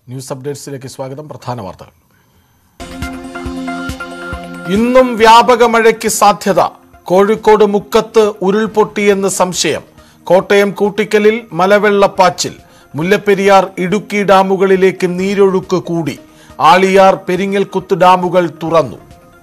news അപ്ഡേറ്റ്സിലേക്ക് സ്വാഗതം പ്രധാന വാർത്തകൾ ഇന്നും വ്യാപക മഴയ്ക്ക് സാധ്യത കോഴിക്കോട് മുക്കത്ത് ഉരുൾപൊട്ടിയെന്ന് സംശയം കോട്ടയം കൂട്ടിക്കലിൽ മലവെള്ളപ്പാച്ചിൽ മുല്ലപ്പെരിയാർ ഇടുക്കി ഡാമുകളിലേക്ക് നീരൊഴുക്ക് കൂടി ആളിയാർ പെരിങ്ങൽകുത്ത് ഡാമുകൾ തുറന്നു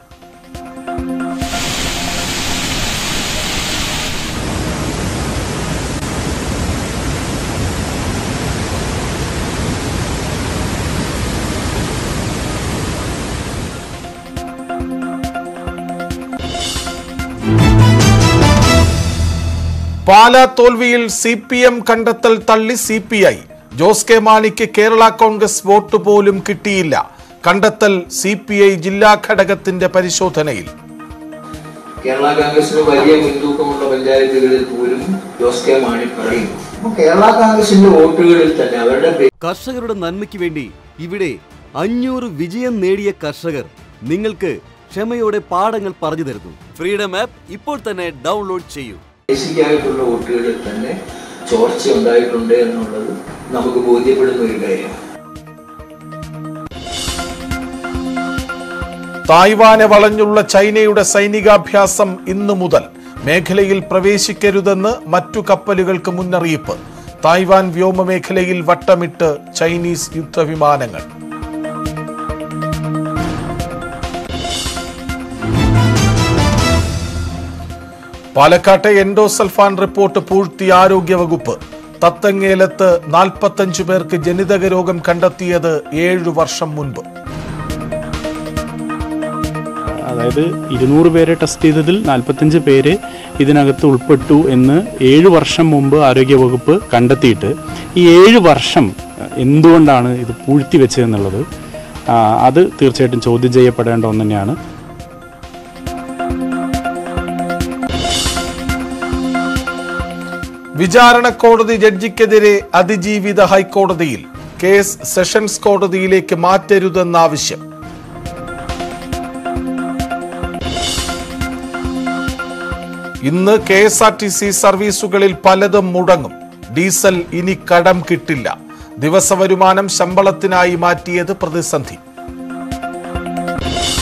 പാലാ തോൽവിയിൽ സി പി എം കണ്ടെത്തൽ തള്ളി C P I Jose K മാണിക്ക് കേരള കോൺഗ്രസ് വോട്ട് പോലും കിട്ടിയില്ല കണ്ടെത്തൽ സി പി ഐ ജില്ലാ ഘടകത്തിന്റെ പരിശോധനയിൽ കേരള കോൺഗ്രസിന് വലിയ മുൻതൂക്കമുള്ള പഞ്ചായത്തുകളിൽ പോലും ജോസ് കെ മാണി പറയുന്നു അപ്പൊ കേരള കോൺഗ്രസിന്റെ വോട്ടുകളിൽ തന്നെ അവരുടെ പേ- കർഷകരുടെ നന്മയ്ക്ക് വേണ്ടി ഇവിടെ അഞ്ഞൂറ് വിജയം നേടിയ കർഷകർ നിങ്ങൾക്ക് ക്ഷമയോടെ പാഠങ്ങൾ പറഞ്ഞു തരുന്നു ഫ്രീഡം ആപ്പ് ഇപ്പോൾ തന്നെ ഡൗൺലോഡ് ചെയ്യൂ ബേസിക്കായിട്ടുള്ള വോട്ടുകളിൽ തന്നെ ചോർച്ച ഉണ്ടായിട്ടുണ്ട് എന്നുള്ളത് നമുക്ക് ബോധ്യപ്പെടുന്ന ഒരു കാര്യമാണ് തായ്വാനെ വളഞ്ഞുള്ള ചൈനയുടെ സൈനികാഭ്യാസം ഇന്നു മുതൽ മേഖലയിൽ പ്രവേശിക്കരുതെന്ന് മറ്റു കപ്പലുകൾക്ക് മുന്നറിയിപ്പ് തായ്വാൻ വ്യോമമേഖലയിൽ വട്ടമിട്ട് ചൈനീസ് യുദ്ധവിമാനങ്ങൾ പാലക്കാട്ടെ എൻഡോസൾഫാൻ റിപ്പോർട്ട് പൂഴ്ത്തി ആരോഗ്യവകുപ്പ് തത്തങ്ങേലത്ത് നാൽപ്പത്തഞ്ചു പേർക്ക് ജനിതക രോഗം കണ്ടെത്തിയത് ഏഴു വർഷം മുൻപ് അതായത് ഇരുന്നൂറ് പേരെ ടെസ്റ്റ് ചെയ്തതിൽ നാൽപ്പത്തഞ്ച് പേര് ഇതിനകത്ത് ഉൾപ്പെട്ടു എന്ന് ഏഴ് വർഷം മുമ്പ് ആരോഗ്യവകുപ്പ് കണ്ടെത്തിയിട്ട് ഈ ഏഴ് വർഷം എന്തുകൊണ്ടാണ് ഇത് പൂഴ്ത്തി വെച്ചതെന്നുള്ളത് ആ, അത് തീർച്ചയായിട്ടും ചോദ്യം ചെയ്യപ്പെടേണ്ട ഒന്ന് തന്നെയാണ് വിചാരണ കോടതി ജഡ്ജിക്കെതിരെ അതിജീവിത ഹൈക്കോടതിയിൽ കേസ് സെഷൻസ് കോടതിയിലേക്ക് മാറ്റരുതെന്ന ആവശ്യം ഇന്ന് K S R T C സർവീസുകളിൽ പലതും മുടങ്ങും ഡീസൽ ഇനി കടം കിട്ടില്ല ദിവസവരുമാനം ശമ്പളത്തിനായി മാറ്റിയത് പ്രതിസന്ധി